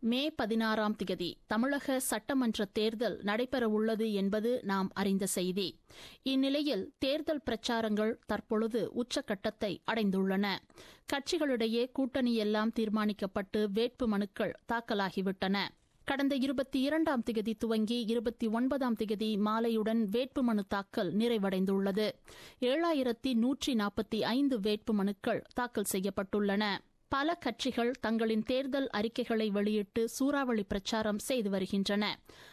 மே பதினாறாம் திகதி தமிழக சட்டமன்ற தேர்தல் நடைபெறவுள்ளது என்பது நாம் அறிந்த செய்தி இந்நிலையில் தேர்தல் பிரச்சாரங்கள் தற்பொழுது உச்சக்கட்டத்தை அடைந்துள்ளன கட்சிகளிடையே கூட்டணியெல்லாம் தீர்மானிக்கப்பட்டு வேட்பு மனுக்கள் தாக்கலாகிவிட்டன கடந்த இருபத்தி இரண்டாம் திகதி துவங்கி இருபத்தி ஒன்பதாம் திகதி மாலையுடன் வேட்புமனு தாக்கல் நிறைவடைந்துள்ளது ஏழாயிரத்தி நூற்றி நாற்பத்தி ஐந்து வேட்புமனுக்கள் தாக்கல் செய்யப்பட்டுள்ளன பல கட்சிகள் தங்களின் தேர்தல் அறிக்கைகளை வெளியிட்டு சூறாவளி பிரச்சாரம் செய்து வருகின்றன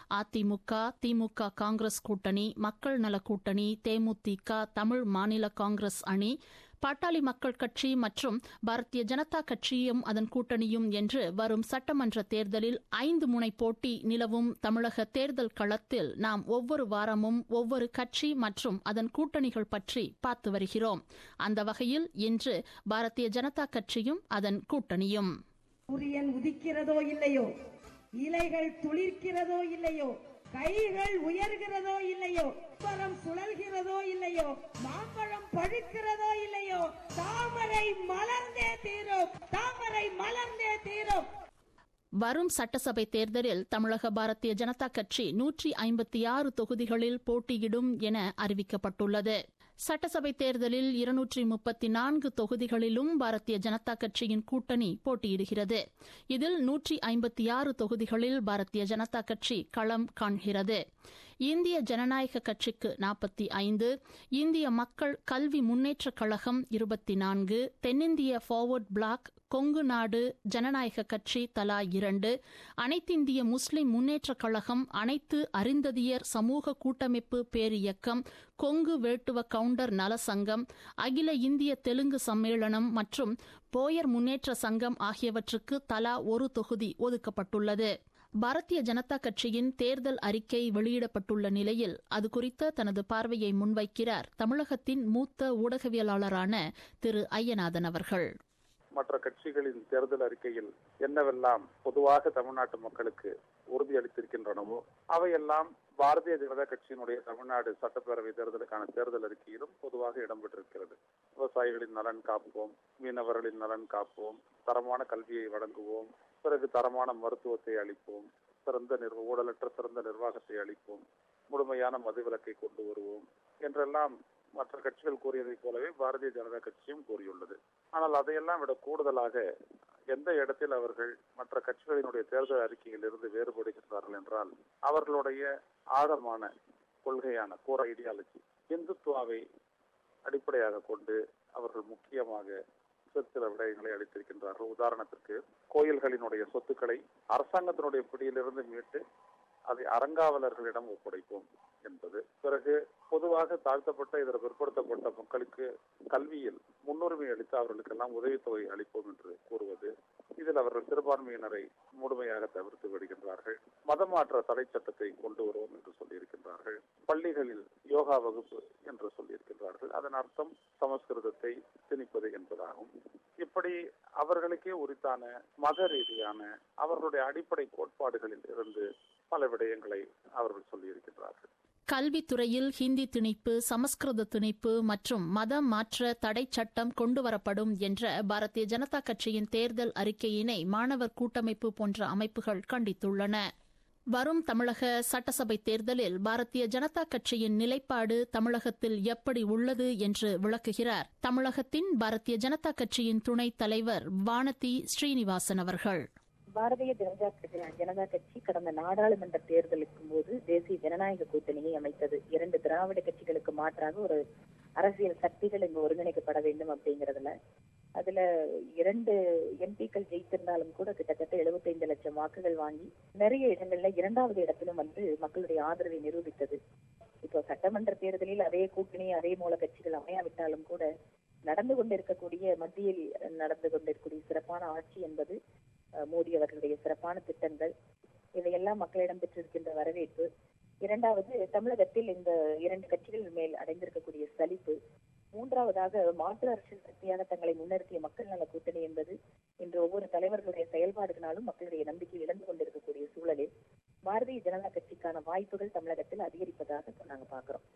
அதிமுக திமுக காங்கிரஸ் கூட்டணி மக்கள் நல கூட்டணி தேமுதிக தமிழ் மாநில காங்கிரஸ் அணி பாட்டாளி மக்கள் கட்சி மற்றும் பாரதிய ஜனதா கட்சியும் அதன் கூட்டணியும் என்று வரும் சட்டமன்ற தேர்தலில் ஐந்து முனை போட்டி நிலவும் தமிழக தேர்தல் களத்தில் நாம் ஒவ்வொரு வாரமும் ஒவ்வொரு கட்சி மற்றும் அதன் கூட்டணிகள் பற்றி பார்த்து வருகிறோம் அந்த வகையில் இன்று பாரதிய ஜனதா கட்சியும் அதன் கூட்டணியும் சூரியன் உதிக்கிறதோ இல்லையோ இலைகள் துளிர்க்கிறதோ இல்லையோ கைகள் உயர்கிறதோ இல்லையோ பழம் சுழல்கிறதோ இல்லையோ மாம்பழம் பழுக்கிறதோ இல்லையோ தாமரை மலர்ந்தே தீரும் தாமரை மலர்ந்தே தீரும் வரும் சட்டசபை தேர்தலில் தமிழக பாரதிய ஜனதா கட்சி நூற்றி ஐம்பத்தி ஆறு தொகுதிகளில் போட்டியிடும் என அறிவிக்கப்பட்டுள்ளது சட்டசபை தேர்தலில் இருநூற்றி முப்பத்தி நான்கு தொகுதிகளிலும் பாரதிய ஜனதா கட்சியின் கூட்டணி போட்டியிடுகிறது இதில் நூற்றி ஐம்பத்தி ஆறு தொகுதிகளில் பாரதிய ஜனதா கட்சி களம் காண்கிறது இந்திய ஜனநாயக கட்சிக்கு நாற்பத்தி ஐந்து இந்திய மக்கள் கல்வி முன்னேற்றக் கழகம் இருபத்தி நான்கு தென்னிந்திய ஃபார்வர்ட் பிளாக் கொங்கு நாடு ஜனநாயக கட்சி தலா இரண்டு அனைத்திந்திய முஸ்லிம் முன்னேற்றக் கழகம் அனைத்து அருந்ததியர் சமூக கூட்டமைப்பு பேரியக்கம் கொங்கு வேட்டுவ கவுண்டர் நல சங்கம் அகில இந்திய தெலுங்கு சம்மேளனம் மற்றும் போயர் முன்னேற்ற சங்கம் ஆகியவற்றுக்கு தலா ஒரு தொகுதி ஒதுக்கப்பட்டுள்ளது பாரதிய ஜனதா கட்சியின் தேர்தல் அறிக்கை வெளியிடப்பட்டுள்ள நிலையில் அது குறித்த தனது பார்வையை முன்வைக்கிறார் தமிழகத்தின் மூத்த ஊடகவியலாளரான திரு ஐயநாதன் அவர்கள் மற்ற கட்சிகளின் தேர்தல் அறிக்கையில் என்னவெல்லாம் பொதுவாக தமிழ்நாட்டு மக்களுக்கு உறுதியளித்திருக்கின்றனவோ அவையெல்லாம் பாரதிய ஜனதா கட்சியினுடைய தமிழ்நாடு சட்டப்பேரவை தேர்தலுக்கான தேர்தல் அறிக்கையிலும் பொதுவாக இடம்பெற்றிருக்கிறது விவசாயிகளின் நலன் காப்போம் மீனவர்களின் நலன் காப்போம் தரமான கல்வியை வழங்குவோம் பிறகு தரமான மருத்துவத்தை அளிப்போம் சிறந்த நிர்வ ஊழலற்ற சிறந்த நிர்வாகத்தை அளிப்போம் முழுமையான மதுவிலக்கை கொண்டு வருவோம் என்றெல்லாம் மற்ற கட்சிகள் கூறியதைப் போலவே பாரதிய ஜனதா கட்சியும் கூறியுள்ளது ஆனால் அதையெல்லாம் விட கூடுதலாக எந்த இடத்தில் அவர்கள் மற்ற கட்சிகளினுடைய தேர்தல் அறிக்கையில் இருந்து வேறுபடுகின்றார்கள் என்றால் அவர்களுடைய ஆழமான கொள்கையான கோர் ஐடியாலஜி இந்துத்துவாவை அடிப்படையாக கொண்டு அவர்கள் முக்கியமாக சில விடயங்களை அளித்திருக்கின்றார்கள் உதாரணத்திற்கு கோயில்களினுடைய சொத்துக்களை அரசாங்கத்தினுடைய பிடியிலிருந்து மீட்டு அதை அறங்காவலர்களிடம் ஒப்படைப்போம் என்பது பிறகு பொதுவாக தாழ்த்தப்பட்ட இதர பிற்படுத்தப்பட்ட மக்களுக்கு கல்வியில் முன்னுரிமை அளித்து அவர்களுக்கெல்லாம் உதவித்தொகை அளிப்போம் என்று கூறுவது இதில் அவர்கள் சிறுபான்மையினரை முழுமையாக தவிர்த்து விடுகின்றார்கள் மதமாற்ற தடை சட்டத்தை கொண்டு வருவோம் என்று சொல்லியிருக்கின்றார்கள் பள்ளிகளில் யோகா வகுப்பு என்று சொல்லியிருக்கின்றார்கள் அதன் அர்த்தம் சமஸ்கிருதத்தை திணிப்பது என்பதாகும் இப்படி அவர்களுக்கே உரித்தான மத ரீதியான அவர்களுடைய அடிப்படை கோட்பாடுகளில் இருந்து பல விடயங்களை அவர்கள் சொல்லியிருக்கின்றார்கள் கல்வித்துறையில் ஹிந்தி திணிப்பு சமஸ்கிருத திணிப்பு மற்றும் மத மாற்ற தடை சட்டம் கொண்டுவரப்படும் என்ற பாரதிய ஜனதா கட்சியின் தேர்தல் அறிக்கையினை மாணவர் கூட்டமைப்பு போன்ற அமைப்புகள் கண்டித்துள்ளன வரும் தமிழக சட்டசபை தேர்தலில் பாரதிய ஜனதா கட்சியின் நிலைப்பாடு தமிழகத்தில் எப்படி உள்ளது என்று விளக்குகிறார் தமிழகத்தின் பாரதிய ஜனதா கட்சியின் துணைத் தலைவர் வானதி ஸ்ரீனிவாசன் அவர்கள் பாரதிய ஜனதா ஜனதா கட்சி கடந்த நாடாளுமன்ற தேர்தலுக்கும் போது தேசிய ஜனநாயக கூட்டணியை அமைத்தது இரண்டு திராவிட கட்சிகளுக்கு மாற்றாக ஒரு அரசியல் சக்திகள் இங்கு ஒருங்கிணைக்கப்பட வேண்டும் அப்படிங்கறதுல அதுல இரண்டு எம்பிக்கள் ஜெயித்திருந்தாலும் கூட கிட்டத்தட்ட எழுபத்தைந்து லட்சம் வாக்குகள் வாங்கி நிறைய இடங்கள்ல இரண்டாவது இடத்திலும் வந்து மக்களுடைய ஆதரவை நிரூபித்தது இப்போ சட்டமன்ற தேர்தலில் அதே கூட்டணி அதே மூல கட்சிகள் அமையாவிட்டாலும் கூட நடந்து கொண்டிருக்கக்கூடிய மத்தியில் நடந்து கொண்டிருக்கக்கூடிய சிறப்பான ஆட்சி என்பது மோடி அவர்களுடைய சிறப்பான திட்டங்கள் இவையெல்லாம் மக்களிடம் பெற்றிருக்கின்ற வரவேற்பு இரண்டாவது தமிழகத்தில் இந்த இரண்டு கட்சிகள் மேல் அடைந்திருக்கக்கூடிய சலிப்பு மூன்றாவதாக மாற்று அரசியல் சக்தியாக தங்களை முன்னிறுத்திய மக்கள் நல கூட்டணி என்பது இன்று ஒவ்வொரு தலைவர்களுடைய செயல்பாடுகளாலும் மக்களுடைய நம்பிக்கை இழந்து கொண்டிருக்கக்கூடிய சூழலில் பாரதிய ஜனதா கட்சிக்கான வாய்ப்புகள் தமிழகத்தில் அதிகரிப்பதாக நாங்க பாக்குறோம்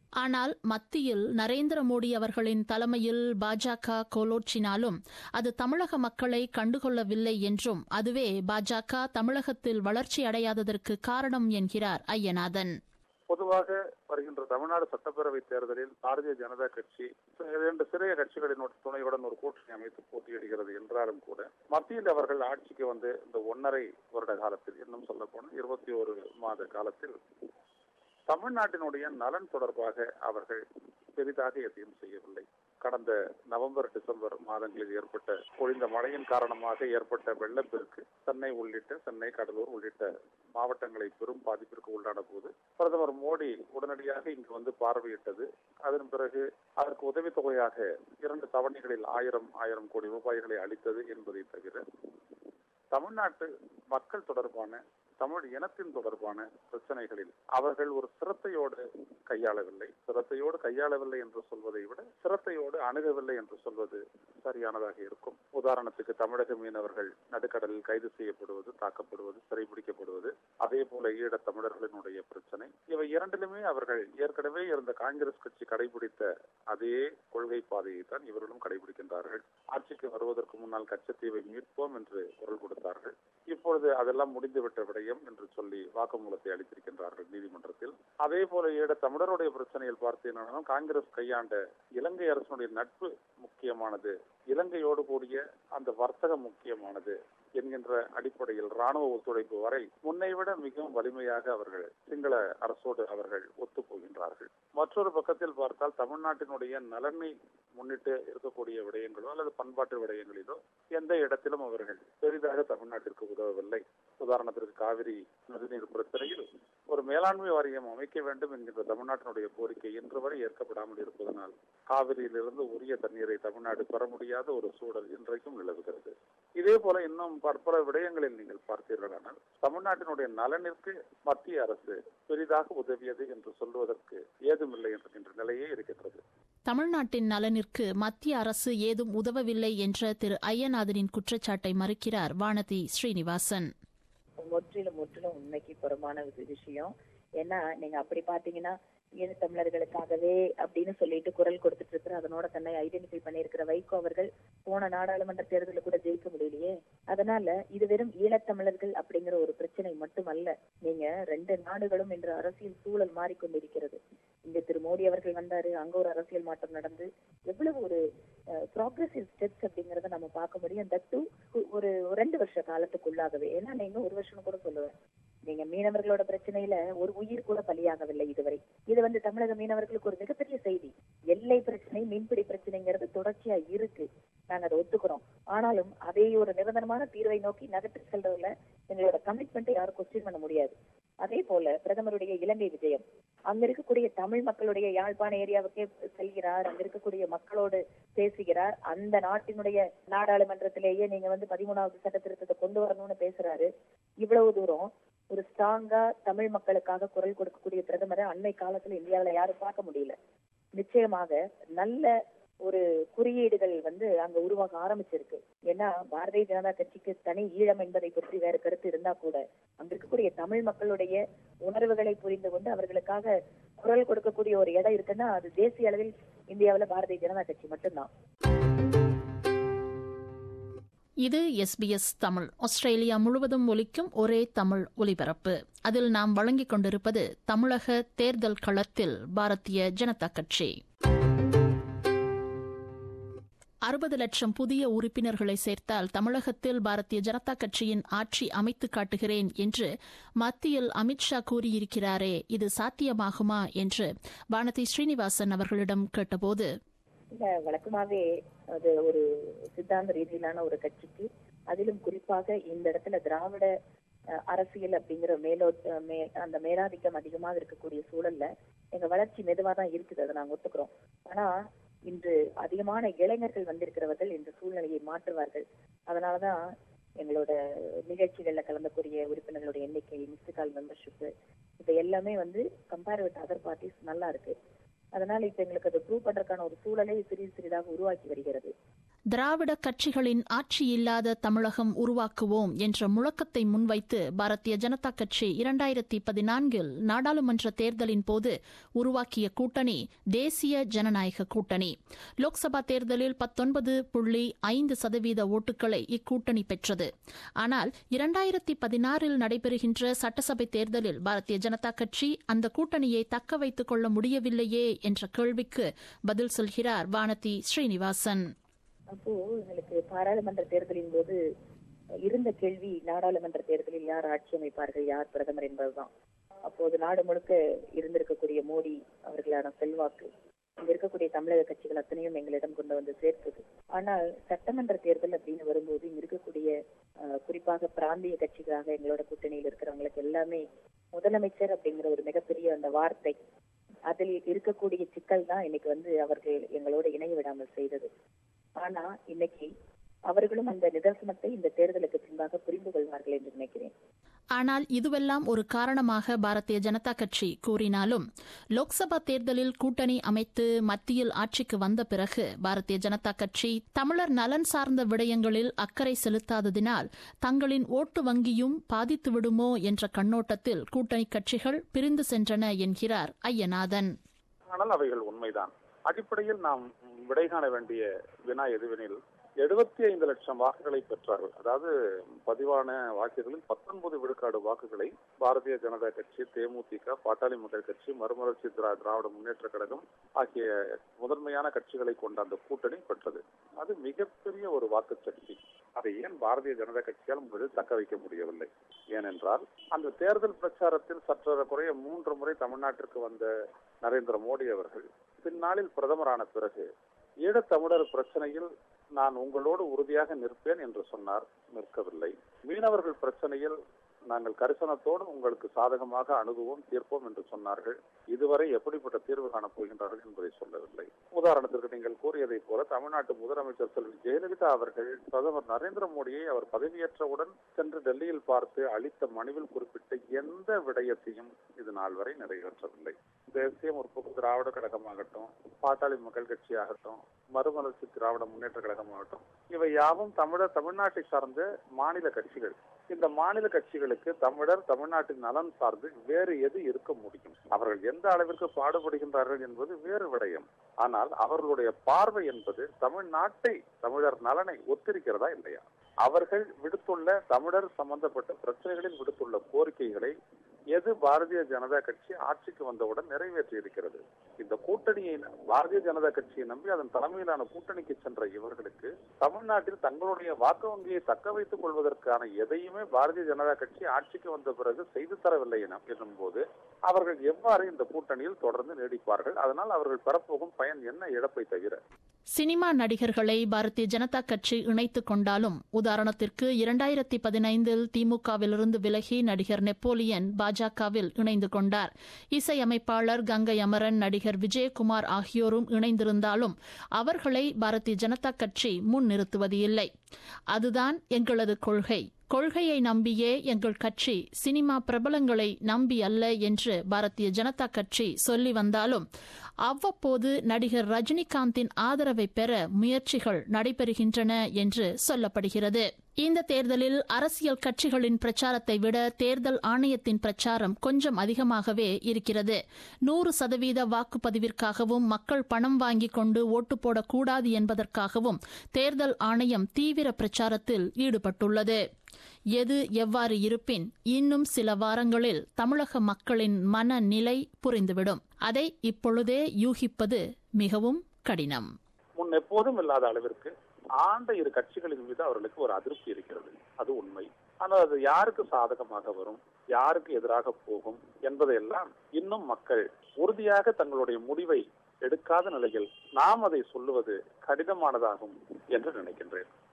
ஆனால் மத்தியில் நரேந்திர மோடி அவர்களின் தலைமையில் பாஜக கோலோச்சினாலும் அது தமிழக மக்களை கண்டுகொள்ளவில்லை என்றும் அதுவே பாஜக தமிழகத்தில் வளர்ச்சி அடையாததற்கு காரணம் என்கிறார் ஐயநாதன் பொதுவாக வருகின்ற தமிழ்நாடு சட்டப்பேரவை தேர்தலில் பாரதிய ஜனதா கட்சி இரண்டு சிறிய கட்சிகளின் துணையுடன் ஒரு கூட்டணி அமைத்து போட்டியிடுகிறது என்றாலும் கூட மத்தியில் அவர்கள் ஆட்சிக்கு வந்து இந்த ஒன்னரை வருட காலத்தில் இன்னும் சொல்ல போனால் இருபத்தி ஒரு மாத காலத்தில் தமிழ்நாட்டினுடைய நலன் தொடர்பாக அவர்கள் பெரிதாக எதையும் செய்யவில்லை கடந்த நவம்பர் டிசம்பர் மாதங்களில் ஏற்பட்ட பொழிந்த மழையின் காரணமாக ஏற்பட்ட வெள்ளப்பெருக்கு சென்னை உள்ளிட்ட சென்னை கடலூர் உள்ளிட்ட மாவட்டங்களை பெரும் பாதிப்பிற்கு உள்ளான போது பிரதமர் மோடி உடனடியாக இங்கு வந்து பார்வையிட்டது அதன் பிறகு அதற்கு உதவித்தொகையாக இரண்டு தவணைகளில் ஆயிரம் ஆயிரம் கோடி ரூபாய்களை அளித்தது என்பதை தவிர தமிழ்நாட்டு மக்கள் தொடர்பான தமிழ் இனத்தின் தொடர்பான பிரச்சனைகளில் அவர்கள் ஒரு சிரத்தையோடு கையாளவில்லை சிரத்தையோடு கையாளவில்லை என்று சொல்வதை விட சிரத்தையோடு அணுகவில்லை என்று சொல்வது சரியானதாக இருக்கும் உதாரணத்துக்கு தமிழக மீனவர்கள் நடுக்கடலில் கைது செய்யப்படுவது தாக்கப்படுவது சிறைபிடிக்கப்படுவது அதே போல ஈழத் தமிழர்களினுடைய பிரச்சனை இவை இரண்டிலுமே அவர்கள் ஏற்கனவே இருந்த காங்கிரஸ் கட்சி கடைபிடித்த அதே கொள்கை பாதையை தான் இவர்களும் கடைபிடிக்கின்றார்கள் ஆட்சிக்கு வருவதற்கு முன்னால் கச்சத்தீவை மீட்போம் என்று குரல் கொடுத்தார்கள் இப்பொழுது அதெல்லாம் முடிந்துவிட்ட விடயம் என்று சொல்லி வாக்குமூலத்தை அளித்திருக்கின்றார்கள் நீதிமன்றத்தில் அதே போல ஈழ தமிழருடைய பிரச்சனையில் பார்த்தீங்கன்னா காங்கிரஸ் கையாண்ட இலங்கை அரசனுடைய நட்பு முக்கியமானது இலங்கையோடு கூடிய அந்த வர்த்தகம் முக்கியமானது என்கின்ற அடிப்படையில் ராணுவ ஒத்துழைப்பு வரை முன்னை விட மிகவும் வலிமையாக அவர்கள் சிங்கள அரசோடு அவர்கள் ஒத்து போகின்றார்கள் மற்றொரு பக்கத்தில் பார்த்தால் தமிழ்நாட்டினுடைய நலனை முன்னிட்டு இருக்கக்கூடிய விடயங்களோ அல்லது பண்பாட்டு விடயங்களிலோ எந்த இடத்திலும் அவர்கள் பெரிதாக தமிழ்நாட்டிற்கு உதவவில்லை உதாரணத்திற்கு காவிரி நதிநீர் பிரச்சனையில் ஒரு மேலாண்மை வாரியம் அமைக்க வேண்டும் என்கின்ற தமிழ்நாட்டினுடைய கோரிக்கை இன்று வரை ஏற்கப்படாமல் இருப்பதனால் காவிரியிலிருந்து உரிய தண்ணீரை தமிழ்நாடு பெற முடியாத ஒரு சூழல் இன்றைக்கும் நிலவுகிறது இதே போல இன்னும் பற்பல விடயங்களில் நீங்கள் பார்த்தீர்களானால் தமிழ்நாட்டினுடைய நலனிற்கு மத்திய அரசு பெரிதாக உதவியது என்று சொல்வதற்கு ஏதுமில்லை என்கின்ற நிலையே இருக்கின்றது தமிழ்நாட்டின் நலனிற்கு மத்திய அரசு ஏதும் உதவவில்லை என்ற திரு ஐயநாதனின் குற்றச்சாட்டை மறுக்கிறார் வானதி ஸ்ரீனிவாசன் முற்றிலும் முற்றிலும் உண்மைக்கு புறமான ஒரு விஷயம் ஏன்னா நீங்க அப்படி பாத்தீங்கன்னா ஈழ தமிழர்களுக்காகவே அப்படின்னு சொல்லிட்டு குரல் கொடுத்துட்டு இருக்கிற அதனோட தன்னை ஐடென்டிஃபை பண்ணியிருக்கிற வைகோ அவர்கள் போன நாடாளுமன்ற தேர்தலில் கூட ஜெயிக்க முடியலையே அதனால இது வெறும் ஈழத்தமிழர்கள் அப்படிங்கிற ஒரு பிரச்சனை மட்டுமல்ல நீங்க ரெண்டு நாடுகளும் இன்று அரசியல் சூழல் மாறிக்கொண்டிருக்கிறது இங்க திரு மோடி அவர்கள் வந்தாரு அங்க ஒரு அரசியல் மாற்றம் நடந்து எவ்வளவு ஒரு ப்ராக்ரஸிவ் ஸ்டெப்ஸ் அப்படிங்கறத நம்ம பார்க்க முடியும் தட் ஒரு ரெண்டு வருஷ காலத்துக்குள்ளாகவே ஏன்னா நீங்க ஒரு வருஷம் கூட சொல்லுவேன் நீங்க மீனவர்களோட பிரச்சனையில ஒரு உயிர் கூட பலியாகவில்லை இதுவரை இது வந்து தமிழக மீனவர்களுக்கு ஒரு மிகப்பெரிய செய்தி எல்லை பிரச்சனை மீன்பிடி பிரச்சனைங்கிறது தொடர்ச்சியா இருக்கு நாங்க அதை ஒத்துக்கிறோம் ஆனாலும் அதே ஒரு நிரந்தரமான தீர்வை நோக்கி நகர்த்து செல்றதுல எங்களோட கமிட்மெண்ட்டை யாரும் கொஸ்டின் பண்ண முடியாது அதே போல பிரதமருடைய இலங்கை விஜயம் அங்க இருக்கக்கூடிய தமிழ் மக்களுடைய யாழ்ப்பாண ஏரியாவுக்கே செல்கிறார் அங்க இருக்கக்கூடிய மக்களோடு பேசுகிறார் அந்த நாட்டினுடைய நாடாளுமன்றத்திலேயே நீங்க வந்து பதிமூணாவது சட்ட திருத்தத்தை கொண்டு வரணும்னு பேசுறாரு இவ்வளவு தூரம் ஒரு ஸ்ட்ராங்கா தமிழ் மக்களுக்காக குரல் கொடுக்கக்கூடிய பிரதமரை அண்மை காலத்துல இந்தியாவில யாரும் பார்க்க முடியல நிச்சயமாக நல்ல ஒரு குறியீடுகள் வந்து அங்க உருவாக ஆரம்பிச்சிருக்கு ஏன்னா பாரதிய ஜனதா கட்சிக்கு தனி ஈழம் என்பதை பற்றி வேற கருத்து இருந்தா கூட அங்க இருக்கக்கூடிய தமிழ் மக்களுடைய உணர்வுகளை புரிந்து கொண்டு அவர்களுக்காக குரல் கொடுக்கக்கூடிய ஒரு இடம் இருக்குன்னா அது தேசிய அளவில் இந்தியாவில பாரதிய ஜனதா கட்சி மட்டும்தான் இது எஸ்பிஎஸ் தமிழ் ஆஸ்திரேலியா முழுவதும் ஒலிக்கும் ஒரே தமிழ் ஒலிபரப்பு அதில் நாம் வழங்கிக் கொண்டிருப்பது தமிழக தேர்தல் களத்தில் பாரதிய ஜனதா கட்சி அறுபது லட்சம் புதிய உறுப்பினர்களை சேர்த்தால் தமிழகத்தில் பாரதிய ஜனதா கட்சியின் ஆட்சி அமைத்து காட்டுகிறேன் என்று மத்தியில் அமித்ஷா கூறியிருக்கிறாரே இது சாத்தியமாகுமா என்று வானதி ஸ்ரீனிவாசன் அவர்களிடம் கேட்டபோது இல்ல வழக்கமாவே அது ஒரு சித்தாந்த ரீதியிலான ஒரு கட்சிக்கு அதிலும் குறிப்பாக இந்த இடத்துல திராவிட அரசியல் அப்படிங்கிற மேலோட்ட மே அந்த மேலாதிக்கம் அதிகமாக இருக்கக்கூடிய சூழல்ல எங்க வளர்ச்சி மெதுவா தான் இருக்குது அதை நாங்க ஒத்துக்கிறோம் ஆனா இன்று அதிகமான இளைஞர்கள் வந்திருக்கிறவர்கள் இந்த சூழ்நிலையை மாற்றுவார்கள் அதனாலதான் எங்களோட நிகழ்ச்சிகள்ல கலந்தக்கூடிய உறுப்பினர்களுடைய எண்ணிக்கை மிஸ்டு கால் மெம்பர்ஷிப் இது எல்லாமே வந்து கம்பேர் வித் அதர் பார்ட்டிஸ் நல்லா இருக்கு அதனால இப்ப எங்களுக்கு அதை ப்ரூவ் பண்றதுக்கான ஒரு சூழலை சிறிது சிறிதாக உருவாக்கி வருகிறது திராவிட கட்சிகளின் ஆட்சி இல்லாத தமிழகம் உருவாக்குவோம் என்ற முழக்கத்தை முன்வைத்து பாரதிய ஜனதா கட்சி இரண்டாயிரத்தி பதினான்கில் நாடாளுமன்ற தேர்தலின் போது உருவாக்கிய கூட்டணி தேசிய ஜனநாயக கூட்டணி லோக்சபா தேர்தலில் பத்தொன்பது புள்ளி ஐந்து சதவீத ஓட்டுகளை இக்கூட்டணி பெற்றது ஆனால் இரண்டாயிரத்தி பதினாறில் நடைபெறுகின்ற சட்டசபை தேர்தலில் பாரதிய ஜனதா கட்சி அந்த கூட்டணியை தக்க வைத்துக் கொள்ள முடியவில்லையே என்ற கேள்விக்கு பதில் சொல்கிறார் வானதி ஸ்ரீனிவாசன் அப்போ எங்களுக்கு பாராளுமன்ற தேர்தலின் போது இருந்த கேள்வி நாடாளுமன்ற தேர்தலில் யார் ஆட்சி அமைப்பார்கள் யார் பிரதமர் என்பதுதான் அப்போது நாடு முழுக்க இருந்திருக்கக்கூடிய மோடி அவர்களான செல்வாக்கு இங்க இருக்கக்கூடிய தமிழக கட்சிகள் அத்தனையும் எங்களிடம் கொண்டு வந்து சேர்த்தது ஆனால் சட்டமன்ற தேர்தல் அப்படின்னு வரும்போது இங்க இருக்கக்கூடிய அஹ், குறிப்பாக பிராந்திய கட்சிகளாக எங்களோட கூட்டணியில் இருக்கிறவங்களுக்கு எல்லாமே முதலமைச்சர் அப்படிங்கிற ஒரு மிகப்பெரிய அந்த வார்த்தை அதில் இருக்கக்கூடிய சிக்கல் தான் இன்னைக்கு வந்து அவர்கள் எங்களோட இணைய விடாமல் செய்தது ஆனா இன்னைக்கு அவர்களும் அந்த நிதர்சனத்தை இந்த தேர்தலுக்கு பின்பாக புரிந்து கொள்வார்கள் என்று நினைக்கிறேன் ஆனால் இதுவெல்லாம் ஒரு காரணமாக பாரதிய ஜனதா கட்சி கூறினாலும் லோக்சபா தேர்தலில் கூட்டணி அமைத்து மத்தியில் ஆட்சிக்கு வந்த பிறகு பாரதிய ஜனதா கட்சி தமிழர் நலன் சார்ந்த விடயங்களில் அக்கறை செலுத்தாததினால் தங்களின் ஓட்டு வங்கியும் பாதித்து விடுமோ என்ற கண்ணோட்டத்தில் கூட்டணி கட்சிகள் பிரிந்து சென்றன என்கிறார் ஐயநாதன் ஆனால் அவைகள் உண்மைதான் அடிப்படையில் நாம் விடை காண வேண்டிய வினா எதுவெனில் எழுபத்தி ஐந்து லட்சம் வாக்குகளை பெற்றார்கள் அதாவது பதிவான வாக்குகளில் பத்தொன்பது விழுக்காடு வாக்குகளை பாரதிய ஜனதா கட்சி தேமுதிக பாட்டாளி மக்கள் கட்சி மறுமலர்ச்சி திரா திராவிட முன்னேற்ற கழகம் ஆகிய முதன்மையான கட்சிகளை கொண்ட அந்த கூட்டணி பெற்றது அது மிகப்பெரிய ஒரு வாக்கு சக்தி அதை ஏன் பாரதிய ஜனதா கட்சியால் முதலில் தக்க வைக்க முடியவில்லை ஏனென்றால் அந்த தேர்தல் பிரச்சாரத்தில் சற்று குறைய மூன்று முறை தமிழ்நாட்டிற்கு வந்த நரேந்திர மோடி அவர்கள் பின்னாளில் பிரதமரான பிறகு ஈழத்தமிழர் பிரச்சனையில் நான் உங்களோடு உறுதியாக நிற்பேன் என்று சொன்னார் நிற்கவில்லை மீனவர்கள் பிரச்சனையில் நாங்கள் கரிசனத்தோடு உங்களுக்கு சாதகமாக அணுகுவோம் தீர்ப்போம் என்று சொன்னார்கள் இதுவரை எப்படிப்பட்ட தீர்வு காணப் போகின்றார்கள் என்பதை சொல்லவில்லை உதாரணத்திற்கு நீங்கள் கூறியதைப் போல தமிழ்நாட்டு முதலமைச்சர் செல்வி ஜெயலலிதா அவர்கள் பிரதமர் நரேந்திர மோடியை அவர் பதவியேற்றவுடன் சென்று டெல்லியில் பார்த்து அளித்த மனுவில் குறிப்பிட்ட எந்த விடயத்தையும் இது நாள் வரை நிறைவேற்றவில்லை தேசிய முற்போக்கு திராவிட கழகமாகட்டும் பாட்டாளி மக்கள் கட்சியாகட்டும் மறுமலர்ச்சி திராவிட முன்னேற்ற கழகமாகட்டும் இவை யாவும் தமிழர் தமிழ்நாட்டை சார்ந்த மாநில கட்சிகள் இந்த மாநில கட்சிகளுக்கு தமிழர் தமிழ்நாட்டின் நலன் சார்ந்து வேறு எது இருக்க முடியும் அவர்கள் எந்த அளவிற்கு பாடுபடுகின்றார்கள் என்பது வேறு விடயம் ஆனால் அவர்களுடைய பார்வை என்பது தமிழ்நாட்டை தமிழர் நலனை ஒத்திருக்கிறதா இல்லையா அவர்கள் விடுத்துள்ள தமிழர் சம்பந்தப்பட்ட பிரச்சனைகளில் விடுத்துள்ள கோரிக்கைகளை எது பாரதிய ஜனதா கட்சி ஆட்சிக்கு வந்தவுடன் நிறைவேற்றி இருக்கிறது இந்த கூட்டணியை பாரதிய ஜனதா கட்சியை நம்பி அதன் தலைமையிலான கூட்டணிக்கு சென்ற இவர்களுக்கு தமிழ்நாட்டில் தங்களுடைய வாக்கு வங்கியை தக்க வைத்துக் கொள்வதற்கான எதையுமே பாரதிய ஜனதா கட்சி ஆட்சிக்கு வந்த பிறகு செய்து தரவில்லை என என்னும் போது அவர்கள் எவ்வாறு இந்த கூட்டணியில் தொடர்ந்து நீடிப்பார்கள் அதனால் அவர்கள் பெறப்போகும் பயன் என்ன இழப்பை தவிர சினிமா நடிகர்களை பாரதிய ஜனதா கட்சி இணைத்துக் கொண்டாலும் உதாரணத்திற்கு இரண்டாயிரத்தி பதினைந்தில் திமுகவிலிருந்து விலகி நடிகர் நெப்போலியன் பாஜகவில் இணைந்து கொண்டார் இசையமைப்பாளர் கங்கை அமரன் நடிகர் விஜயகுமார் ஆகியோரும் இணைந்திருந்தாலும் அவர்களை பாரதிய ஜனதா கட்சி முன்னிறுத்துவது இல்லை அதுதான் எங்களது கொள்கை கொள்கையை நம்பியே எங்கள் கட்சி சினிமா பிரபலங்களை நம்பி அல்ல என்று பாரதிய ஜனதா கட்சி சொல்லி வந்தாலும் அவ்வப்போது நடிகர் ரஜினிகாந்தின் ஆதரவை பெற முயற்சிகள் நடைபெறுகின்றன என்று சொல்லப்படுகிறது இந்த தேர்தலில் அரசியல் கட்சிகளின் பிரச்சாரத்தை விட தேர்தல் ஆணையத்தின் பிரச்சாரம் கொஞ்சம் அதிகமாகவே இருக்கிறது நூறு சதவீத வாக்குப்பதிவிற்காகவும் மக்கள் பணம் வாங்கிக் கொண்டு ஓட்டு போடக்கூடாது என்பதற்காகவும் தேர்தல் ஆணையம் தீவிர பிரச்சாரத்தில் ஈடுபட்டுள்ளது எது எவ்வாறு இருப்பின் இன்னும் சில வாரங்களில் தமிழக மக்களின் மனநிலை புரிந்துவிடும் அதை இப்பொழுதே யூகிப்பது மிகவும் கடினம் முன் எப்போதும் இல்லாத அளவிற்கு ஆண்ட இரு கட்சிகளின் மீது அவர்களுக்கு ஒரு அதிருப்தி இருக்கிறது அது உண்மை ஆனால் அது யாருக்கு சாதகமாக வரும் யாருக்கு எதிராக போகும் என்பதையெல்லாம் இன்னும் மக்கள் உறுதியாக தங்களுடைய முடிவை எடுக்காத நிலையில் நாம் அதை சொல்லுவது கடினமானதாகும் என்று நினைக்கின்றேன்